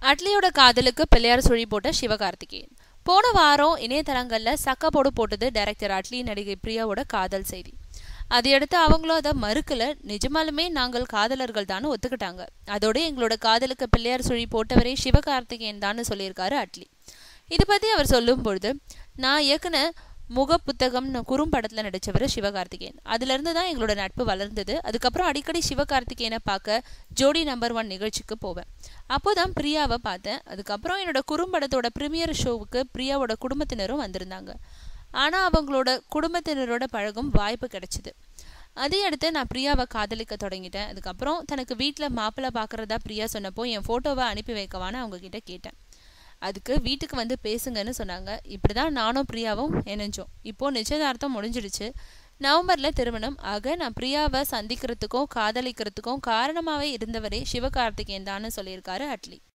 அட்லியோட காதலுக்கு பிள்ளையார் சுழி போட்ட சிவகார்த்திகேயன் போன வாரம் இணையதளங்கள்ல சக்க போடு போட்டது டைரக்டர் அட்லி நடிகை பிரியாவோட காதல் செய்தி அதையடுத்து அவங்களும் அதை மறுக்கல நிஜமாலுமே நாங்கள் காதலர்கள் தான் ஒத்துக்கிட்டாங்க அதோட எங்களோட காதலுக்கு பிள்ளையார் சுழி போட்டவரே சிவகார்த்திகேயன் தான் சொல்லியிருக்காரு அட்லி இது பத்தி அவர் சொல்லும் பொழுது நான் இயக்குன முக புத்தகம்னு குறும்படத்துல நடிச்சவர் சிவகார்த்திகேயன் அதுல இருந்து தான் எங்களோட நட்பு வளர்ந்தது அதுக்கப்புறம் அடிக்கடி சிவகார்த்திகேயனை பார்க்க ஜோடி நம்பர் ஒன் நிகழ்ச்சிக்கு போவேன் அப்போதான் பிரியாவை பார்த்தேன் அதுக்கப்புறம் என்னோட குறும்படத்தோட ப்ரீமியர் ஷோவுக்கு பிரியாவோட குடும்பத்தினரும் வந்திருந்தாங்க ஆனா அவங்களோட குடும்பத்தினரோட பழகும் வாய்ப்பு கிடைச்சிது அதையடுத்து நான் பிரியாவை காதலிக்க தொடங்கிட்டேன் அதுக்கப்புறம் தனக்கு வீட்டில் மாப்பிள்ளை பார்க்குறதா பிரியா சொன்னப்போ என் ஃபோட்டோவை அனுப்பி வைக்கவான்னு அவங்க கிட்ட கேட்டேன் அதுக்கு வீட்டுக்கு வந்து பேசுங்கன்னு சொன்னாங்க இப்படிதான் நானும் பிரியாவும் இணைஞ்சோம் இப்போ நிச்சயதார்த்தம் முடிஞ்சிடுச்சு நவம்பர்ல திருமணம் ஆக நான் பிரியாவை சந்திக்கிறதுக்கும் காதலிக்கிறதுக்கும் காரணமாவே இருந்தவரே சிவகார்த்திகேயன் தான் சொல்லியிருக்காரு அட்லி